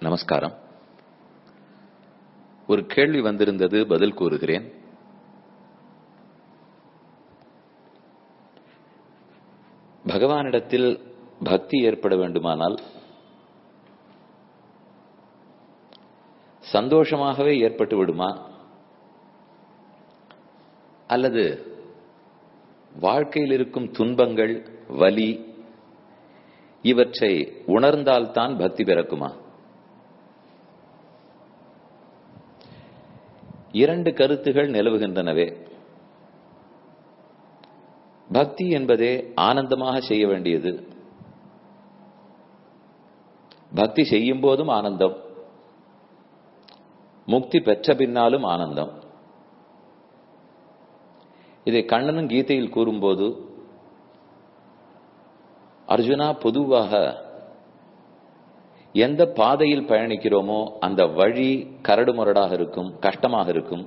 நமஸ்காரம் ஒரு கேள்வி வந்திருந்தது பதில் கூறுகிறேன் பகவானிடத்தில் பக்தி ஏற்பட வேண்டுமானால் சந்தோஷமாகவே ஏற்பட்டு விடுமா அல்லது வாழ்க்கையில் இருக்கும் துன்பங்கள் வலி இவற்றை உணர்ந்தால்தான் பக்தி பிறக்குமா இரண்டு கருத்துகள் நிலவுகின்றனவே பக்தி என்பதே ஆனந்தமாக செய்ய வேண்டியது பக்தி செய்யும் போதும் ஆனந்தம் முக்தி பெற்ற பின்னாலும் ஆனந்தம் இதை கண்ணனும் கீதையில் கூறும்போது அர்ஜுனா பொதுவாக எந்த பாதையில் பயணிக்கிறோமோ அந்த வழி கரடுமுரடாக இருக்கும் கஷ்டமாக இருக்கும்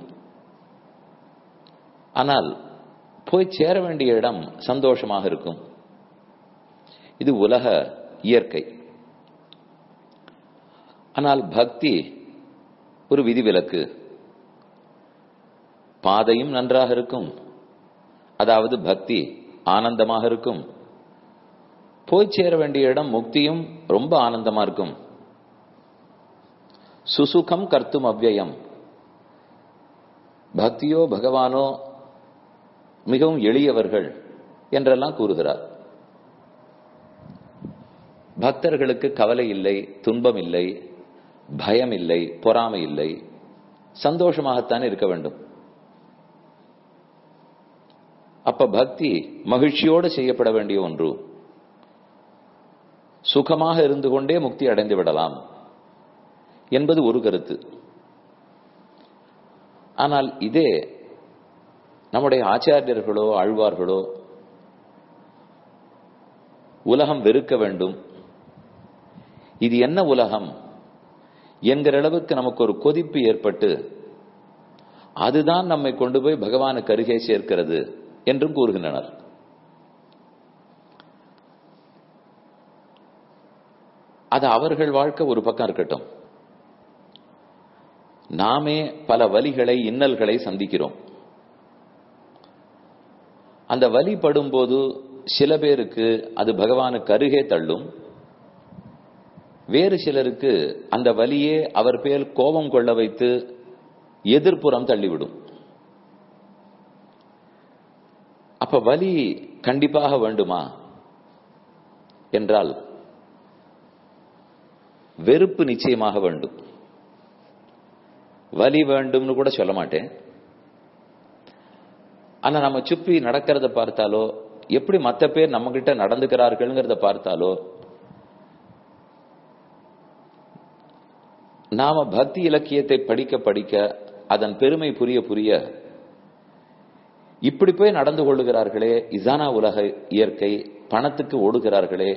ஆனால் போய் சேர வேண்டிய இடம் சந்தோஷமாக இருக்கும் இது உலக இயற்கை ஆனால் பக்தி ஒரு விதிவிலக்கு பாதையும் நன்றாக இருக்கும் அதாவது பக்தி ஆனந்தமாக இருக்கும் போய் சேர வேண்டிய இடம் முக்தியும் ரொம்ப ஆனந்தமா இருக்கும் சுசுகம் கர்த்தும் அவ்வயம் பக்தியோ பகவானோ மிகவும் எளியவர்கள் என்றெல்லாம் கூறுகிறார் பக்தர்களுக்கு கவலை இல்லை துன்பம் இல்லை பயம் இல்லை பொறாமை இல்லை சந்தோஷமாகத்தான் இருக்க வேண்டும் அப்ப பக்தி மகிழ்ச்சியோடு செய்யப்பட வேண்டிய ஒன்று சுகமாக இருந்து கொண்டே முக்தி அடைந்து விடலாம் என்பது ஒரு கருத்து ஆனால் இதே நம்முடைய ஆச்சாரியர்களோ ஆழ்வார்களோ உலகம் வெறுக்க வேண்டும் இது என்ன உலகம் என்கிற அளவுக்கு நமக்கு ஒரு கொதிப்பு ஏற்பட்டு அதுதான் நம்மை கொண்டு போய் பகவானுக்கு அருகே சேர்க்கிறது என்றும் கூறுகின்றனர் அது அவர்கள் வாழ்க்கை ஒரு பக்கம் இருக்கட்டும் நாமே பல வலிகளை இன்னல்களை சந்திக்கிறோம் அந்த வலி படும்போது சில பேருக்கு அது பகவானுக்கு அருகே தள்ளும் வேறு சிலருக்கு அந்த வலியே அவர் பேர் கோபம் கொள்ள வைத்து எதிர்ப்புறம் தள்ளிவிடும் அப்ப வலி கண்டிப்பாக வேண்டுமா என்றால் வெறுப்பு நிச்சயமாக வேண்டும் வலி வேண்டும்னு கூட சொல்ல மாட்டேன் ஆனா நம்ம சுப்பி நடக்கிறத பார்த்தாலோ எப்படி மற்ற பேர் நம்ம கிட்ட நடந்துக்கிறார்கள்ங்கிறத பார்த்தாலோ நாம பக்தி இலக்கியத்தை படிக்க படிக்க அதன் பெருமை புரிய புரிய இப்படி போய் நடந்து கொள்ளுகிறார்களே இசானா உலக இயற்கை பணத்துக்கு ஓடுகிறார்களே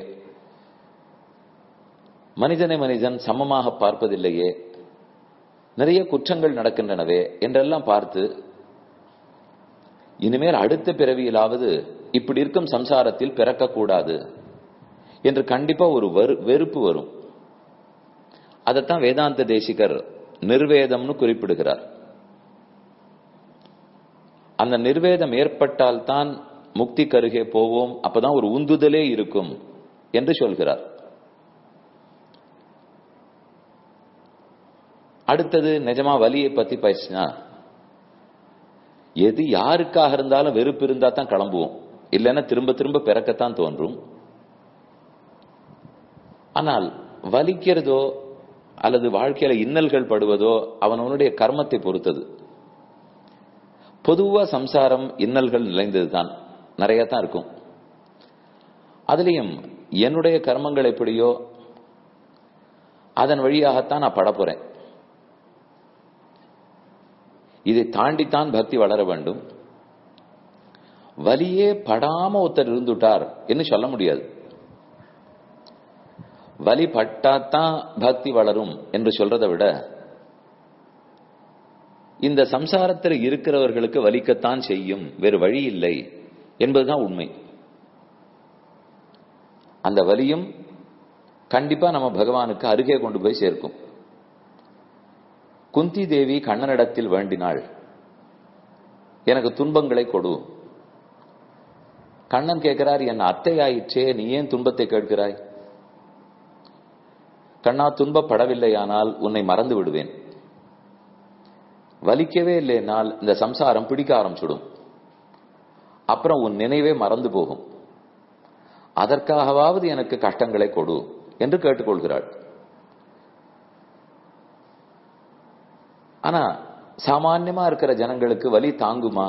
மனிதனை மனிதன் சமமாக பார்ப்பதில்லையே நிறைய குற்றங்கள் நடக்கின்றனவே என்றெல்லாம் பார்த்து இனிமேல் அடுத்த பிறவியிலாவது இப்படி இருக்கும் சம்சாரத்தில் பிறக்கக்கூடாது என்று கண்டிப்பா ஒரு வெறுப்பு வரும் அதைத்தான் வேதாந்த தேசிகர் நிர்வேதம்னு குறிப்பிடுகிறார் அந்த நிர்வேதம் ஏற்பட்டால் தான் முக்தி கருகே போவோம் அப்பதான் ஒரு உந்துதலே இருக்கும் என்று சொல்கிறார் அடுத்தது நிஜமா வலியை பத்தி பேசினா எது யாருக்காக இருந்தாலும் வெறுப்பு இருந்தா தான் கிளம்புவோம் இல்லைன்னா திரும்ப திரும்ப பிறக்கத்தான் தோன்றும் ஆனால் வலிக்கிறதோ அல்லது வாழ்க்கையில இன்னல்கள் படுவதோ அவனவனுடைய கர்மத்தை பொறுத்தது பொதுவா சம்சாரம் இன்னல்கள் நிலைந்ததுதான் நிறைய தான் இருக்கும் அதுலயும் என்னுடைய கர்மங்கள் எப்படியோ அதன் வழியாகத்தான் நான் பட போறேன் இதை தாண்டித்தான் பக்தி வளர வேண்டும் வலியே படாம ஒருத்தர் இருந்துட்டார் என்று சொல்ல முடியாது வலி பட்டாத்தான் பக்தி வளரும் என்று சொல்றதை விட இந்த சம்சாரத்தில் இருக்கிறவர்களுக்கு வலிக்கத்தான் செய்யும் வேறு வழி இல்லை என்பதுதான் உண்மை அந்த வலியும் கண்டிப்பா நம்ம பகவானுக்கு அருகே கொண்டு போய் சேர்க்கும் குந்தி தேவி கண்ணனிடத்தில் வேண்டினாள் எனக்கு துன்பங்களை கொடு கண்ணன் கேட்கிறார் என் அத்தை ஆயிற்றே நீ ஏன் துன்பத்தை கேட்கிறாய் கண்ணா துன்பப்படவில்லையானால் உன்னை மறந்து விடுவேன் வலிக்கவே இல்லைனால் இந்த சம்சாரம் பிடிக்க ஆரம்பிச்சுடும் அப்புறம் உன் நினைவே மறந்து போகும் அதற்காகவாவது எனக்கு கஷ்டங்களை கொடு என்று கேட்டுக்கொள்கிறாள் ஆனா சாமான்யமா இருக்கிற ஜனங்களுக்கு வலி தாங்குமா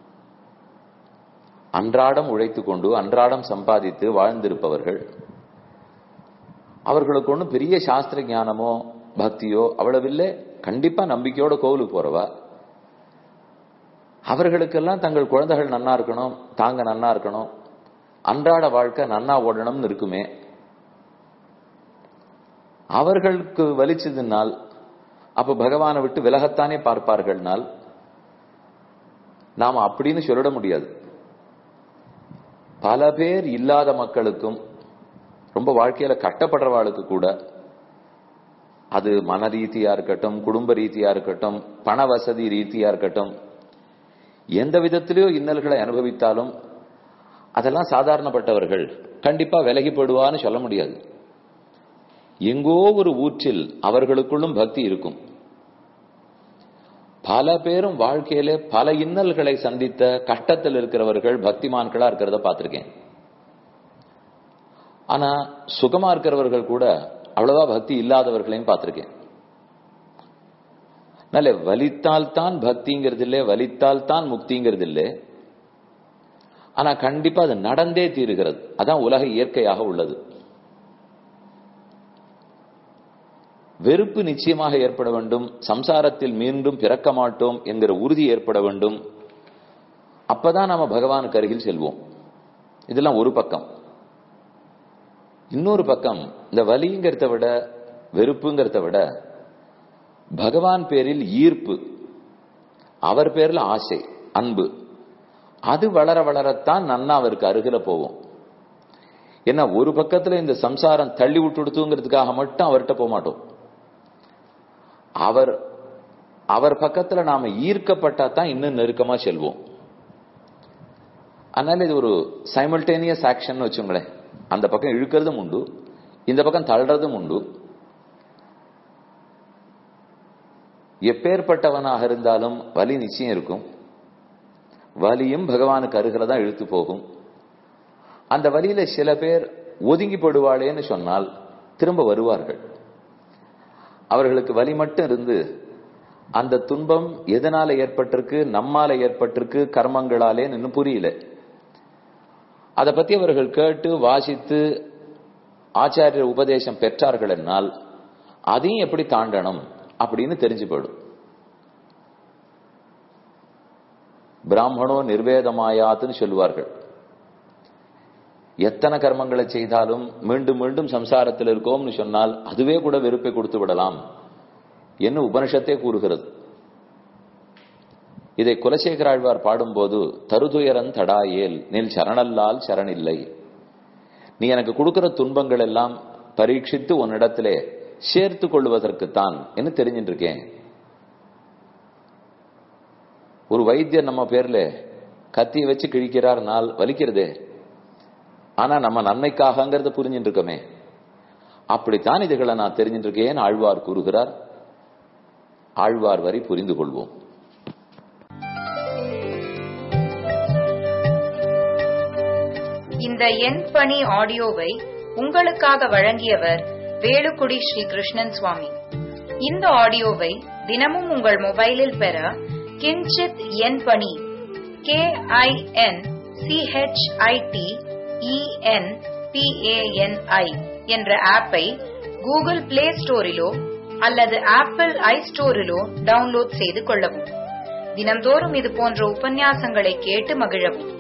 அன்றாடம் உழைத்து கொண்டு அன்றாடம் சம்பாதித்து வாழ்ந்திருப்பவர்கள் அவர்களுக்கு ஒன்றும் பெரிய சாஸ்திர ஞானமோ பக்தியோ அவ்வளவில்லை கண்டிப்பா நம்பிக்கையோட கோவிலுக்கு போறவா அவர்களுக்கெல்லாம் தங்கள் குழந்தைகள் நன்னா இருக்கணும் தாங்க நன்னா இருக்கணும் அன்றாட வாழ்க்கை நன்னா ஓடணும்னு இருக்குமே அவர்களுக்கு வலிச்சதுனால் அப்ப பகவானை விட்டு விலகத்தானே பார்ப்பார்கள்னால் நாம் அப்படின்னு சொல்லிட முடியாது பல பேர் இல்லாத மக்களுக்கும் ரொம்ப வாழ்க்கையில கட்டப்படுறவாளுக்கு கூட அது மன ரீதியா இருக்கட்டும் குடும்ப ரீதியா இருக்கட்டும் பண வசதி ரீதியா இருக்கட்டும் எந்த விதத்திலேயோ இன்னல்களை அனுபவித்தாலும் அதெல்லாம் சாதாரணப்பட்டவர்கள் கண்டிப்பா விலகி போடுவான்னு சொல்ல முடியாது எங்கோ ஒரு ஊற்றில் அவர்களுக்குள்ளும் பக்தி இருக்கும் பல பேரும் வாழ்க்கையில பல இன்னல்களை சந்தித்த கஷ்டத்தில் இருக்கிறவர்கள் பக்திமான்களா இருக்கிறத பார்த்திருக்கேன் ஆனா சுகமா இருக்கிறவர்கள் கூட அவ்வளவா பக்தி இல்லாதவர்களையும் பார்த்திருக்கேன் நல்ல வலித்தால் தான் பக்திங்கிறது இல்லை வலித்தால் தான் முக்திங்கிறது இல்லை ஆனா கண்டிப்பா அது நடந்தே தீருகிறது அதான் உலக இயற்கையாக உள்ளது வெறுப்பு நிச்சயமாக ஏற்பட வேண்டும் சம்சாரத்தில் மீண்டும் பிறக்க மாட்டோம் என்கிற உறுதி ஏற்பட வேண்டும் அப்பதான் நாம பகவானுக்கு அருகில் செல்வோம் இதெல்லாம் ஒரு பக்கம் இன்னொரு பக்கம் இந்த வலிங்கிறத விட வெறுப்புங்கிறத விட பகவான் பேரில் ஈர்ப்பு அவர் பேர்ல ஆசை அன்பு அது வளர வளரத்தான் நன்னா அவருக்கு அருகில போவோம் ஏன்னா ஒரு பக்கத்துல இந்த சம்சாரம் தள்ளி விட்டுடுத்துங்கிறதுக்காக மட்டும் அவர்கிட்ட போக மாட்டோம் அவர் அவர் பக்கத்துல நாம ஈர்க்கப்பட்டா தான் இன்னும் நெருக்கமா செல்வோம் அதனால இது ஒரு சைமல்டேனியஸ் ஆக்ஷன் வச்சுங்களேன் அந்த பக்கம் இழுக்கிறதும் உண்டு இந்த பக்கம் தள்ளுறதும் உண்டு எப்பேற்பட்டவனாக இருந்தாலும் வலி நிச்சயம் இருக்கும் வலியும் பகவானுக்கு அருகில தான் இழுத்து போகும் அந்த வழியில சில பேர் ஒதுங்கி போடுவாளேன்னு சொன்னால் திரும்ப வருவார்கள் அவர்களுக்கு வலி மட்டும் இருந்து அந்த துன்பம் எதனால ஏற்பட்டிருக்கு நம்மால ஏற்பட்டிருக்கு கர்மங்களாலே இன்னும் புரியல அதை பத்தி அவர்கள் கேட்டு வாசித்து ஆச்சாரியர் உபதேசம் பெற்றார்கள் என்னால் அதையும் எப்படி தாண்டணும் அப்படின்னு தெரிஞ்சு போயிடும் பிராமணோ நிர்வேதமாயாத்துன்னு சொல்லுவார்கள் எத்தனை கர்மங்களை செய்தாலும் மீண்டும் மீண்டும் சம்சாரத்தில் இருக்கோம்னு சொன்னால் அதுவே கூட வெறுப்பை கொடுத்து விடலாம் என்று உபனிஷத்தே கூறுகிறது இதை குலசேகராழ்வார் பாடும்போது தருதுயரன் தடாயேல் நில் சரணல்லால் சரணில்லை நீ எனக்கு கொடுக்கிற துன்பங்கள் எல்லாம் பரீட்சித்து உன்னிடத்திலே சேர்த்து கொள்வதற்குத்தான் என்று தெரிஞ்சிட்டு இருக்கேன் ஒரு வைத்தியர் நம்ம பேர்ல கத்தியை வச்சு கிழிக்கிறார் நாள் வலிக்கிறதே ஆனா நம்ம நன்மைக்காகங்கிறத புரிஞ்சுட்டு இருக்கோமே அப்படித்தான் இதுகளை நான் தெரிஞ்சுட்டு இருக்கேன் ஆழ்வார் கூறுகிறார் ஆழ்வார் வரை புரிந்து கொள்வோம் இந்த எண் பணி ஆடியோவை உங்களுக்காக வழங்கியவர் வேலுக்குடி ஸ்ரீ கிருஷ்ணன் சுவாமி இந்த ஆடியோவை தினமும் உங்கள் மொபைலில் பெற கிஞ்சித் எண் பணி கே ஐ என் சிஹெச்ஐடி இஎன் பிஏஎன்ஐ என்ற ஆப்பை கூகுள் பிளே ஸ்டோரிலோ அல்லது ஆப்பிள் ஐ ஸ்டோரிலோ டவுன்லோட் செய்து கொள்ளவும் தினம்தோறும் இது போன்ற உபன்யாசங்களை கேட்டு மகிழவும்